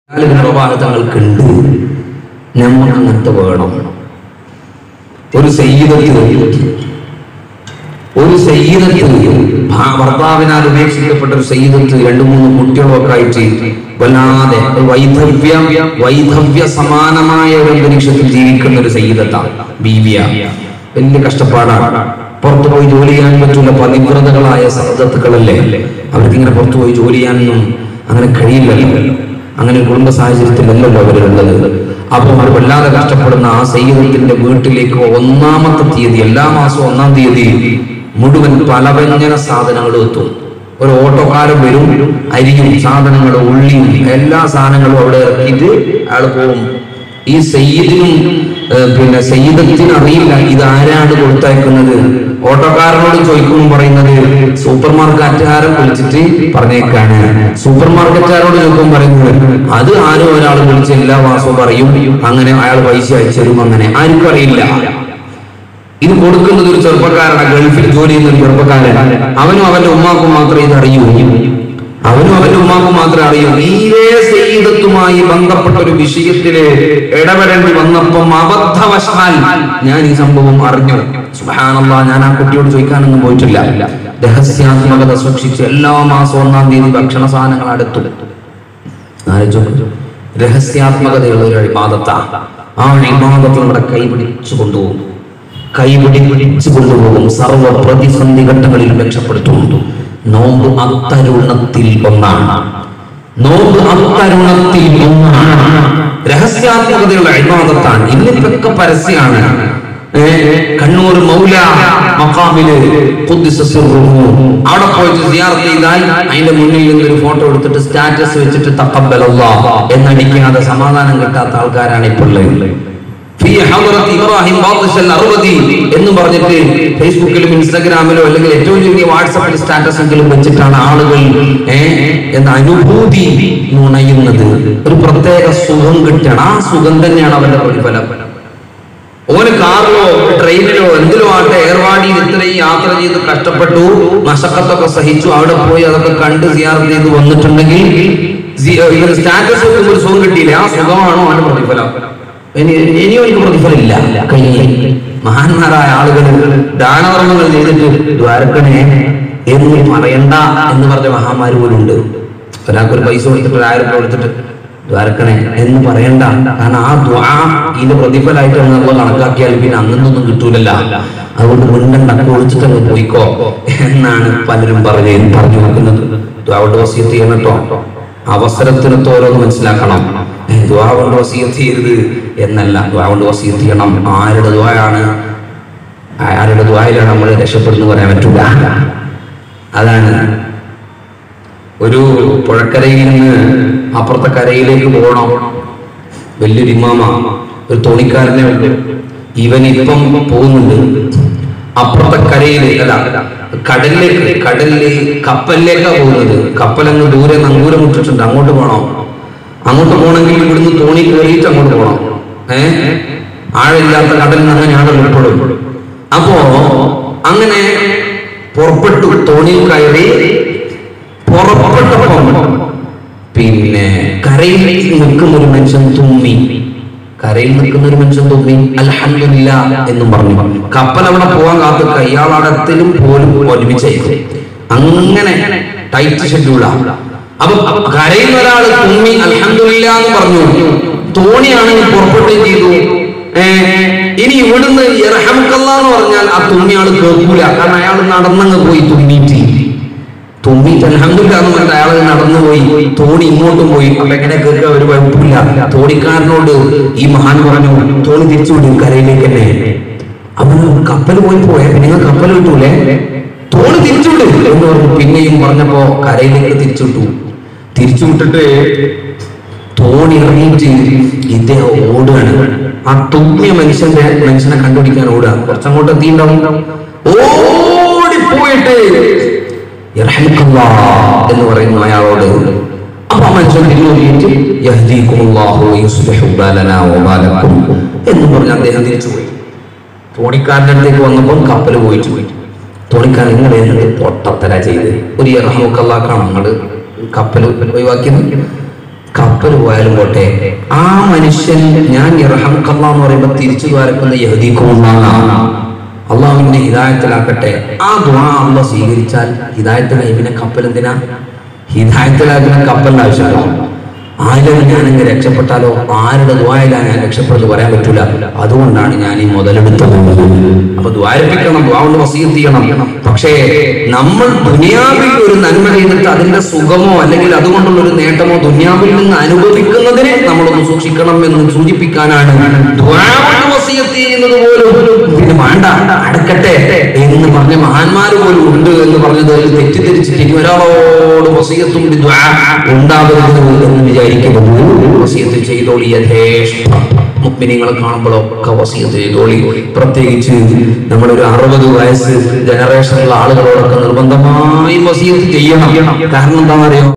പ്രവാഹതങ്ങൾക്കുണ്ട് നമുക്ക് അങ്ങനത്തെ വേണം ഒരു സയ്യിദത്ത് ഒരു സയ്യിദത്ത് ഭ- ഭർത്താവിനാൽ ഉപേക്ഷിക്കപ്പെട്ട ഒരു സയ്യിദത്ത് രണ്ടു മൂന്ന് കുട്ടികളൊക്കെ ആയിട്ട് വല്ലാതെ ഒരു വൈധവ്യ വൈധവ്യ സമാനമായ ഒരു അന്തരീക്ഷത്തിൽ ജീവിക്കുന്ന ഒരു സയ്യിദത്താണ് ബീവിയ വലിയ കഷ്ടപ്പാടാണ് പുറത്തു പോയി ജോലി ചെയ്യാൻ പറ്റുള്ള പതിവ്രതകളായ സഹദത്തുക്കളല്ലേ അവർക്ക് ഇങ്ങനെ പുറത്തു പോയി ജോലി ചെയ്യാനൊന്നും അങ്ങനെ കഴിയില്ലല്ലോ അങ്ങനെ ഒരു കുടുംബ സാഹചര്യത്തിലല്ലല്ലോ അവരുള്ളത് അപ്പോൾ അവർ വല്ലാതെ കഷ്ടപ്പെടുന്ന ആ സൈന്യത്തിന്റെ വീട്ടിലേക്ക് ഒന്നാമത്തെ തീയതി എല്ലാ മാസവും ഒന്നാം തീയതി മുഴുവൻ പലവ്യഞ്ജന സാധനങ്ങളും എത്തും ഒരു ഓട്ടോക്കാരൻ വരും അരിയും സാധനങ്ങളും ഉള്ളിയും എല്ലാ സാധനങ്ങളും അവിടെ ഇറക്കിയിട്ട് അയാൾ പോകും ഈ സയ്യിദിനും ഏഹ്, പിന്നെ സയ്യിദത്തിന് അറിയില്ല ഇത് ആരാണ് കൊടുത്തയക്കുന്നത് ഓട്ടോക്കാരനോട് ചോദിക്കുമ്പോൾ പറയുന്നത് സൂപ്പർ മാർക്കറ്റുകാരൻ വിളിച്ചിട്ട് പറഞ്ഞേക്കാണ് സൂപ്പർ മാർക്കറ്റുകാരോട് ചോദിക്കുമ്പോൾ പറയുന്നത് അത് ആരും ഒരാൾ വിളിച്ച് എല്ലാ മാസവും പറയും അങ്ങനെ അയാൾ പൈസ അയച്ചു തരും അങ്ങനെ ആർക്കും അറിയില്ല ഇത് കൊടുക്കുന്നത് ഒരു ചെറുപ്പക്കാരനാണ് ഗൾഫിൽ ജോലി ചെയ്യുന്ന ഒരു ചെറുപ്പക്കാരൻ അവനും അവന്റെ ഉമ്മാക്കും മാത്രമേ ഇത് അറിയൂ അവനും അവന്റെ ഉമ്മാക്കും മാത്രമേ അറിയൂ തീരെ സയ്യിദത്തുമായി ബന്ധപ്പെട്ട ഒരു വിഷയത്തില് ഇടപെടേണ്ടി വന്നപ്പം അബദ്ധവശാൽ ഞാൻ ഈ സംഭവം അറിഞ്ഞു സുബ്ഹാനല്ലാഹ് ഞാൻ ആ കുട്ടിയോട് ചോദിക്കാനൊന്നും പോയിട്ടില്ല രഹസ്യാത്മകത സൂക്ഷിച്ച് എല്ലാ മാസവും ഒന്നാം തീയതി ഭക്ഷണ സാധനങ്ങൾ അടുത്തു ആലോചിച്ചു രഹസ്യാത്മകതയുള്ള ഒരു ഇബാദത്താണ് ആ ഇബാദത്ത് നമ്മുടെ കൈപിടിച്ചു കൊണ്ടുപോകും കൈപിടി പിടിച്ചു കൊണ്ടുപോകും സർവ പ്രതിസന്ധി ഘട്ടങ്ങളിൽ രക്ഷപ്പെടുത്തും നോമ്പ് അത്തരുണത്തിൽ ഒന്നാണ് നോമ്പ് അത്തരുണത്തിൽ ഒന്നാണ് രഹസ്യാത്മകതയുള്ള ഇബാദത്താണ് ഇന്നിപ്പൊക്കെ പരസ്യമാണ് ഏ, കണ്ണൂർ മൗല മക്കാമില് ഖുദ്ദിസ സിർറുഹു. അവിടെ പോയിട്ട് സിയാറത്ത് ചെയ്താൽ അതിന്റെ മുന്നിൽ നിന്ന് ഒരു ഫോട്ടോ എടുത്തിട്ട് സ്റ്റാറ്റസ് വെച്ചിട്ട് തക്കബലല്ലാഹ് എന്നടിക്കാതെ സമാധാനം കിട്ടാത്ത ആൾക്കാരാണ് ഇപ്പോൾ ഉള്ളത് ഫീ ഹദറത്ത് ഇബ്രാഹിം ബാദിഷൽ അറുപതി എന്ന് പറഞ്ഞിട്ട് ഫേസ്ബുക്കിലും ഇൻസ്റ്റാഗ്രാമിലോ അല്ലെങ്കിൽ ഏറ്റവും ചുരുങ്ങിയ വാട്സാപ്പിൽ സ്റ്റാറ്റസ് എങ്കിലും വെച്ചിട്ടാണ് ആളുകൾ ഏ, എന്ന അനുഭൂതി നുണയുന്നത് ഒരു പ്രത്യേക സുഖം കിട്ടണം ആ സുഖം തന്നെയാണ് അവന്റെ പ്രതിഫലം ഓന് കാറിലോ ട്രെയിനിലോ എന്തിലോ ആട്ടെ ഏർവാടിയിൽ ഇത്രയും യാത്ര ചെയ്ത് കഷ്ടപ്പെട്ടു മശക്കത്തൊക്കെ സഹിച്ചു അവിടെ പോയി അതൊക്കെ കണ്ട് സിയാർത്ത് ചെയ്ത് വന്നിട്ടുണ്ടെങ്കിൽ സി- ഇവര് സ്റ്റാറ്റസ് വെക്കുമ്പോൾ ഒരു സുഖം കിട്ടിയില്ല ആ സുഖമാണോ അവന്റെ പ്രതിഫലം ഇനി ഇനിയും എനിക്ക് പ്രതിഫലം ഇല്ല കഴിഞ്ഞില്ല മഹാന്മാരായ ആളുകൾ ദാനധർമ്മങ്ങൾ ചെയ്തിട്ട് ദ്വാരക്കണേ എന്ന് പറയണ്ട എന്ന് പറഞ്ഞ മഹാന്മാര് പോലും ഉണ്ട് ഒരാൾക്ക് ഒരു പൈസ കൊടുത്തിട്ട് ഒരു ആയിരം രൂപ കൊടുത്തിട്ട് ദ്വാരക്കണേ എന്ന് പറയണ്ട കാരണം ആ ദ്വാ ഇതിന്റെ പ്രതിഫലമായിട്ട് നമ്മൾ കണക്കാക്കിയാൽ പിന്നെ അങ്ങനൊന്നും കിട്ടൂലല്ല അതുകൊണ്ട് മുണ്ടണ്ട ഒഴിച്ചിട്ട് അങ്ങ് പോയിക്കോ എന്നാണ് പലരും പറഞ്ഞു പറഞ്ഞു വെക്കുന്നത് ദ്വാവുണ്ട് വസീത്ത് ചെയ്യണം കേട്ടോ അവസരത്തിനൊത്ത് ഓരോന്ന് മനസ്സിലാക്കണം ദ്വാ കൊണ്ട് വസീത്ത് ചെയ്യരുത് എന്നല്ല ദ്വാ കൊണ്ട് വസീത്ത് ചെയ്യണം ആരുടെ ദ്വായാണ് ആരുടെ ദ്വായിലാണ് നമ്മൾ രക്ഷപ്പെടുന്നു പറയാൻ പറ്റൂല അതാണ് ഒരു പുഴക്കരയിൽ നിന്ന് അപ്പുറത്തെ കരയിലേക്ക് പോകണം വലിയൊരു ഇമാമ ഒരു തോണിക്കാരനെ ഉണ്ട് ഇവൻ ഇപ്പം പോകുന്നുണ്ട് അപ്പുറത്തെ കരയിൽ അല്ല കടലിലേക്ക് കടലില് കപ്പലിലേക്കാ പോകുന്നത് കപ്പലങ്ങ് ദൂരെ നങ്കൂരം മുട്ടിട്ടുണ്ട് അങ്ങോട്ട് പോകണം അങ്ങോട്ട് പോകണമെങ്കിൽ ഇവിടുന്ന് തോണി കയറിയിട്ട് അങ്ങോട്ട് പോകണം ഏഹ് ആഴില്ലാത്ത കടലിൽ അങ്ങനെയാണ് ഉൾപ്പെടും അപ്പോ അങ്ങനെ പുറപ്പെട്ടു തോണിയിൽ കയറി പുറപ്പെട്ടപ്പം പിന്നെ കരയിൽ നിൽക്കുന്ന ഒരു മനുഷ്യൻ തുമ്മി കരയിൽ നിൽക്കുന്ന ഒരു മനുഷ്യൻ തുമ്മി അൽഹംദുലില്ല എന്നും പറഞ്ഞു കപ്പൽ അവിടെ പോകാൻ കാത്തുക്ക ഇയാളടത്തിലും പോലും ഒരുമിച്ചായിരിക്കും അങ്ങനെ ടൈറ്റ് ഷെഡ്യൂളാ അപ്പൊ കരയിൽ ഒരാൾ തുമ്മി അൽഹംദുലില്ല എന്ന് പറഞ്ഞു തോണിയാണെങ്കിൽ പുറപ്പെടുകയും ചെയ്തു ഏ, ഇനി ഇവിടുന്ന് ഇറഹമക്കല്ല എന്ന് പറഞ്ഞാൽ ആ തുമ്മിയാൾ കേൾക്കൂല കാരണം അയാൾ നടന്നങ്ങ് പോയി തുമ്മിയിട്ട് തുമ്മിയിട്ട് അലഹമില്ല എന്ന് പറഞ്ഞിട്ട് അയാൾ നടന്നു പോയി തോണി ഇങ്ങോട്ടും പോയി അപ്പൊ എങ്ങനെ കേൾക്കുക ഒരു കുഴപ്പമില്ല തോണിക്കാരനോട് ഈ മഹാൻ പറഞ്ഞു തോണി തിരിച്ചുവിടും കരയിലേക്ക് തന്നെ അവന് കപ്പൽ പോയി പോയെ പിന്നെ നിങ്ങൾ കപ്പൽ വിട്ടൂലേ തോണി തിരിച്ചുവിട് എന്ന് പറഞ്ഞു പിന്നെയും പറഞ്ഞപ്പോ കരയിലേക്ക് തിരിച്ചുവിട്ടു തിരിച്ചുവിട്ടിട്ട് തോണി ഇറങ്ങിയിട്ട് ഇദ്ദേഹം ഓടുകയാണ് ആ തുമ്മിയ മനുഷ്യന്റെ മനുഷ്യനെ കണ്ടുപിടിക്കാൻ ഓടുക കുറച്ചങ്ങോട്ട് എത്തിയിട്ടുണ്ടാവും ഓടിപ്പോയിട്ട് ഇർഹമുക്കല്ലാ എന്ന് പറയുന്നു അയാളോട് അപ്പൊ ആ മനുഷ്യൻ തിരിഞ്ഞു യഹ്ദീകുമുല്ലാഹു വയുസ്ലിഹു ബാലനാ വബാലക്കും എന്ന് പറഞ്ഞ് അദ്ദേഹം തിരിച്ചുപോയി തോണിക്കാരൻ്റെ അടുത്തേക്ക് വന്നപ്പോൾ കപ്പൽ പോയിട്ട് പോയി തോണിക്കാരൻ ഇങ്ങനെ എന്നിട്ട് പൊട്ടത്തല ചെയ്ത് ഒരു ഇറഹമുക്കല്ലാക്കാണ് അങ്ങോട്ട് കപ്പൽ ഒഴിവാക്കിയത് കപ്പൽ പോയാലും പോട്ടെ ആ മനുഷ്യൻ ഞാൻ ഇറഹംകല്ല എന്ന് പറയുമ്പോൾ തിരിച്ചു ദ്വാരക്കുന്ന യഹദീക്കുമെന്നാണ് അള്ളാഹുവിന്റെ ഹിദായത്തിലാക്കട്ടെ ആ ദ്വാ അള്ള സ്വീകരിച്ചാൽ ഹിദായത്തിലായി പിന്നെ കപ്പൽ എന്തിനാ ഹിദായത്തിലാക്കുന്ന കപ്പലിന്റെ ആവശ്യമില്ല ആരും ഞാനെങ്കിൽ രക്ഷപ്പെട്ടാലോ ആരുടെ ദ്വായിലാണ് ഞാൻ രക്ഷപ്പെടുന്നത് പറയാൻ പറ്റൂല അതുകൊണ്ടാണ് ഞാൻ ഈ മുതലെടുത്തത് അപ്പൊ ദ്വാരപ്പിക്കണം ദ്വാണ്ട് വസീത്ത് ചെയ്യണം പക്ഷേ നമ്മൾ ദുനിയാവിൽ ഒരു നന്മ ചെയ്തിട്ട് അതിന്റെ സുഖമോ അല്ലെങ്കിൽ അതുകൊണ്ടുള്ള ഒരു നേട്ടമോ ദുനിയാവിൽ നിന്ന് അനുഭവിക്കുന്നതിനെ നമ്മളൊന്ന് സൂക്ഷിക്കണം എന്ന് സൂചിപ്പിക്കാനാണ് ദ്വാണ്ട് വസീത്ത് ചെയ്യുന്നത് പോലും പിന്നെ വേണ്ട അടക്കട്ടെ എന്ന് പറഞ്ഞ മഹാന്മാർ പോലും ഉണ്ട് എന്ന് പറഞ്ഞത് തെറ്റിദ്ധരിച്ചിട്ട് ഇനി ഒരാളോട് വസീയത്തും ദ്വാ ഉണ്ടാവരുത് എന്ന് വിചാരിക്കരുത് വസീയത്ത് ചെയ്തോളി യഥേഷ്ടം മുഗ്മിനിങ്ങളെ കാണുമ്പോഴൊക്കെ വസീയത്ത് ചെയ്തോളി പ്രത്യേകിച്ച് നമ്മളൊരു അറുപത് വയസ്സ് ജനറേഷനുള്ള ആളുകളോടൊക്കെ നിർബന്ധമായും വസീയത്ത് ചെയ്യണം കാരണം എന്താണെന്നറിയോ